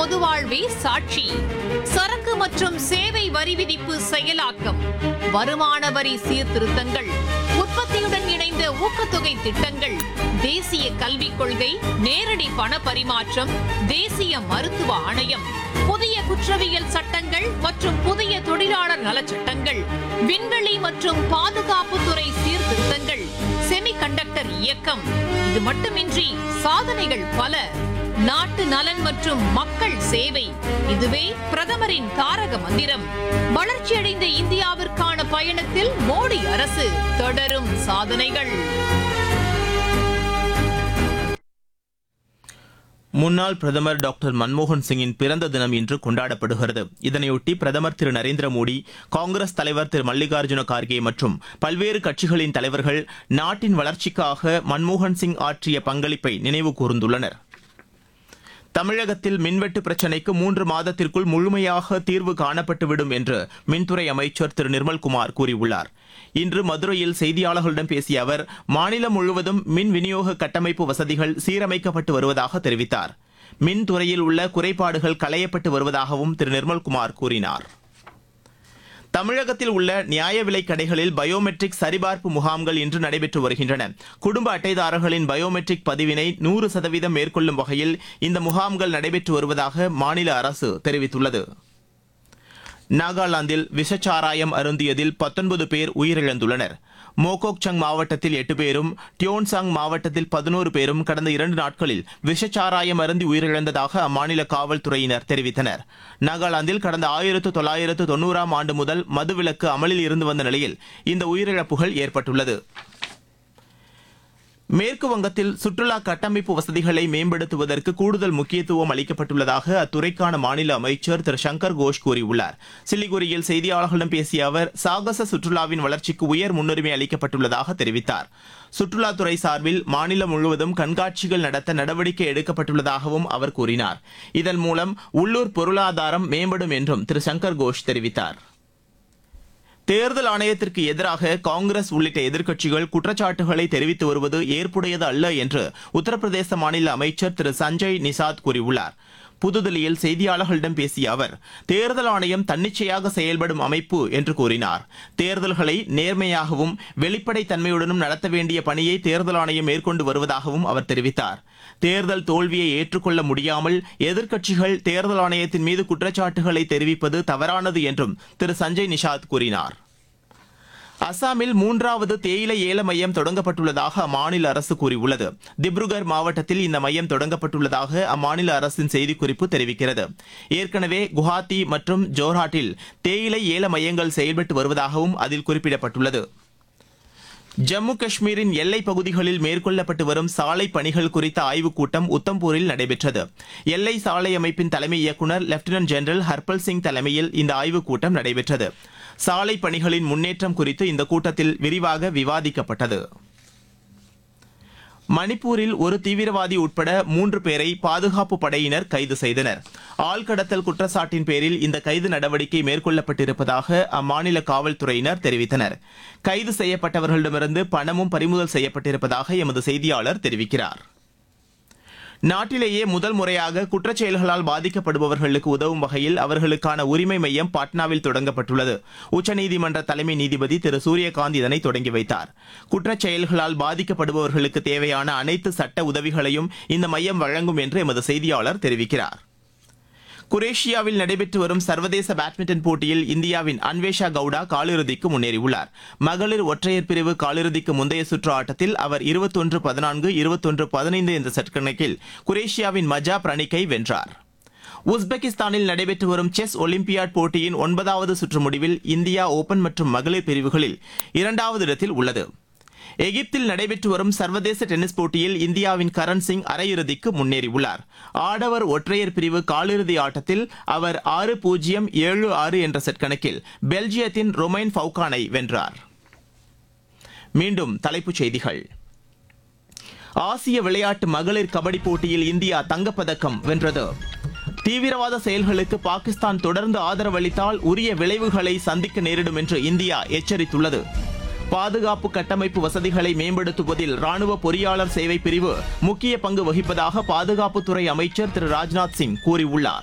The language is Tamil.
பொது வாழ்வே சாட்சி சரக்கு மற்றும் சேவை வரி விதிப்பு செயலாக்கம் வருமான வரி சீர்திருத்தங்கள் உற்பத்தியுடன் இணைந்த ஊக்கத்தொகை திட்டங்கள் தேசிய கல்விக் கொள்கை நேரடி பண பரிமாற்றம் தேசிய மருத்துவ ஆணையம் புதிய குற்றவியல் சட்டங்கள் மற்றும் புதிய தொழிலாளர் நலச்சட்டங்கள் விண்வெளி மற்றும் பாதுகாப்புத்துறை சீர்திருத்தங்கள் செமிகண்டக்டர் இயக்கம் இது மட்டுமின்றி சாதனைகள் பல நாட்டு நலன் மற்றும் மக்கள் சேவை இதுவே பிரதமரின் தாரக மந்திரம் வளர்ச்சியடைந்த இந்தியாவிற்கான பயணத்தில் மோடி அரசு தொடரும் சாதனைகள் முன்னாள் பிரதமர் டாக்டர் மன்மோகன் சிங்கின் பிறந்த தினம் இன்று கொண்டாடப்படுகிறது இதனையொட்டி பிரதமர் திரு நரேந்திர மோடி காங்கிரஸ் தலைவர் திரு மல்லிகார்ஜுன கார்கே மற்றும் பல்வேறு கட்சிகளின் தலைவர்கள் நாட்டின் வளர்ச்சிக்காக மன்மோகன் சிங் ஆற்றிய பங்களிப்பை நினைவு கூர்ந்துள்ளனர் தமிழகத்தில் மின்வெட்டு பிரச்சினைக்கு மூன்று மாதத்திற்குள் முழுமையாக தீர்வு காணப்பட்டுவிடும் என்று மின்துறை அமைச்சர் திரு நிர்மல்குமார் கூறியுள்ளார் இன்று மதுரையில் செய்தியாளர்களிடம் பேசிய அவர் மாநிலம் முழுவதும் மின் விநியோக கட்டமைப்பு வசதிகள் சீரமைக்கப்பட்டு வருவதாக தெரிவித்தார் மின்துறையில் உள்ள குறைபாடுகள் களையப்பட்டு வருவதாகவும் திரு நிர்மல்குமார் கூறினார் தமிழகத்தில் உள்ள நியாய விலைக் கடைகளில் பயோமெட்ரிக் சரிபார்ப்பு முகாம்கள் இன்று நடைபெற்று வருகின்றன குடும்ப அட்டைதாரர்களின் பயோமெட்ரிக் பதிவினை நூறு சதவீதம் மேற்கொள்ளும் வகையில் இந்த முகாம்கள் நடைபெற்று வருவதாக மாநில அரசு தெரிவித்துள்ளது நாகாலாந்தில் விஷச்சாராயம் அருந்தியதில் பத்தொன்பது பேர் உயிரிழந்துள்ளனர் மோகோக்சங் மாவட்டத்தில் எட்டு பேரும் டியோன்சாங் மாவட்டத்தில் பதினோரு பேரும் கடந்த இரண்டு நாட்களில் விஷச்சாராயம் அருந்தி உயிரிழந்ததாக அம்மாநில காவல்துறையினர் தெரிவித்தனர் நாகாலாந்தில் கடந்த ஆயிரத்து தொள்ளாயிரத்து தொண்ணூறாம் ஆண்டு முதல் மதுவிலக்கு அமலில் இருந்து வந்த நிலையில் இந்த உயிரிழப்புகள் ஏற்பட்டுள்ளது மேற்கு வங்கத்தில் சுற்றுலா கட்டமைப்பு வசதிகளை மேம்படுத்துவதற்கு கூடுதல் முக்கியத்துவம் அளிக்கப்பட்டுள்ளதாக அத்துறைக்கான மாநில அமைச்சர் திரு சங்கர் கோஷ் கூறியுள்ளார் சிலிகுரியில் செய்தியாளர்களிடம் பேசிய அவர் சாகச சுற்றுலாவின் வளர்ச்சிக்கு உயர் முன்னுரிமை அளிக்கப்பட்டுள்ளதாக தெரிவித்தார் சுற்றுலாத்துறை சார்பில் மாநிலம் முழுவதும் கண்காட்சிகள் நடத்த நடவடிக்கை எடுக்கப்பட்டுள்ளதாகவும் அவர் கூறினார் இதன் மூலம் உள்ளூர் பொருளாதாரம் மேம்படும் என்றும் திரு சங்கர் கோஷ் தெரிவித்தார் தேர்தல் ஆணையத்திற்கு எதிராக காங்கிரஸ் உள்ளிட்ட எதிர்க்கட்சிகள் குற்றச்சாட்டுகளை தெரிவித்து வருவது ஏற்புடையது அல்ல என்று உத்தரப்பிரதேச மாநில அமைச்சர் திரு சஞ்சய் நிசாத் கூறியுள்ளார் புதுதில்லியில் செய்தியாளர்களிடம் பேசிய அவர் தேர்தல் ஆணையம் தன்னிச்சையாக செயல்படும் அமைப்பு என்று கூறினார் தேர்தல்களை நேர்மையாகவும் வெளிப்படை தன்மையுடனும் நடத்த வேண்டிய பணியை தேர்தல் ஆணையம் மேற்கொண்டு வருவதாகவும் அவர் தெரிவித்தார் தேர்தல் தோல்வியை ஏற்றுக்கொள்ள முடியாமல் எதிர்க்கட்சிகள் தேர்தல் ஆணையத்தின் மீது குற்றச்சாட்டுகளை தெரிவிப்பது தவறானது என்றும் திரு சஞ்சய் நிஷாத் கூறினார் அசாமில் மூன்றாவது தேயிலை ஏல மையம் தொடங்கப்பட்டுள்ளதாக அம்மாநில அரசு கூறியுள்ளது திப்ருகர் மாவட்டத்தில் இந்த மையம் தொடங்கப்பட்டுள்ளதாக அம்மாநில அரசின் செய்திக்குறிப்பு தெரிவிக்கிறது ஏற்கனவே குவஹாத்தி மற்றும் ஜோர்ஹாட்டில் தேயிலை ஏல மையங்கள் செயல்பட்டு வருவதாகவும் அதில் குறிப்பிடப்பட்டுள்ளது ஜம்மு காஷ்மீரின் எல்லைப் பகுதிகளில் மேற்கொள்ளப்பட்டு வரும் சாலை பணிகள் குறித்த ஆய்வுக் கூட்டம் உத்தம்பூரில் நடைபெற்றது எல்லை சாலை அமைப்பின் தலைமை இயக்குநர் லெப்டினன்ட் ஜெனரல் ஹர்பல் சிங் தலைமையில் இந்த ஆய்வுக் கூட்டம் நடைபெற்றது சாலை பணிகளின் முன்னேற்றம் குறித்து இந்த கூட்டத்தில் விரிவாக விவாதிக்கப்பட்டது மணிப்பூரில் ஒரு தீவிரவாதி உட்பட மூன்று பேரை பாதுகாப்பு படையினர் கைது செய்தனர் ஆள்கடத்தல் குற்றச்சாட்டின் பேரில் இந்த கைது நடவடிக்கை மேற்கொள்ளப்பட்டிருப்பதாக அம்மாநில காவல்துறையினர் தெரிவித்தனர் கைது செய்யப்பட்டவர்களிடமிருந்து பணமும் பறிமுதல் செய்யப்பட்டிருப்பதாக எமது செய்தியாளர் தெரிவிக்கிறார் நாட்டிலேயே முதல் முறையாக குற்றச் செயல்களால் பாதிக்கப்படுபவர்களுக்கு உதவும் வகையில் அவர்களுக்கான உரிமை மையம் பாட்னாவில் தொடங்கப்பட்டுள்ளது உச்சநீதிமன்ற தலைமை நீதிபதி திரு சூரியகாந்த் இதனை தொடங்கி வைத்தார் குற்றச் செயல்களால் பாதிக்கப்படுபவர்களுக்கு தேவையான அனைத்து சட்ட உதவிகளையும் இந்த மையம் வழங்கும் என்று எமது செய்தியாளர் தெரிவிக்கிறார் குரேஷியாவில் நடைபெற்று வரும் சர்வதேச பேட்மிண்டன் போட்டியில் இந்தியாவின் அன்வேஷா கவுடா காலிறுதிக்கு முன்னேறியுள்ளார் மகளிர் ஒற்றையர் பிரிவு காலிறுதிக்கு முந்தைய சுற்று ஆட்டத்தில் அவர் இருபத்தொன்று பதினான்கு இருபத்தொன்று பதினைந்து என்ற செட் கணக்கில் குரேஷியாவின் மஜா பிரணிக்கை வென்றார் உஸ்பெகிஸ்தானில் நடைபெற்று வரும் செஸ் ஒலிம்பியாட் போட்டியின் ஒன்பதாவது சுற்று முடிவில் இந்தியா ஓபன் மற்றும் மகளிர் பிரிவுகளில் இரண்டாவது இடத்தில் உள்ளது எகிப்தில் நடைபெற்று வரும் சர்வதேச டென்னிஸ் போட்டியில் இந்தியாவின் கரண் சிங் அரையிறுதிக்கு முன்னேறியுள்ளார் ஆடவர் ஒற்றையர் பிரிவு காலிறுதி ஆட்டத்தில் அவர் ஆறு பூஜ்ஜியம் ஏழு ஆறு என்ற செட் கணக்கில் பெல்ஜியத்தின் ரொமைன் ஃபவுகானை வென்றார் மீண்டும் தலைப்புச் செய்திகள் ஆசிய விளையாட்டு மகளிர் கபடி போட்டியில் இந்தியா தங்கப்பதக்கம் வென்றது தீவிரவாத செயல்களுக்கு பாகிஸ்தான் தொடர்ந்து ஆதரவளித்தால் உரிய விளைவுகளை சந்திக்க நேரிடும் என்று இந்தியா எச்சரித்துள்ளது பாதுகாப்பு கட்டமைப்பு வசதிகளை மேம்படுத்துவதில் ராணுவ பொறியாளர் சேவை பிரிவு முக்கிய பங்கு வகிப்பதாக பாதுகாப்புத்துறை அமைச்சர் திரு ராஜ்நாத் சிங் கூறியுள்ளார்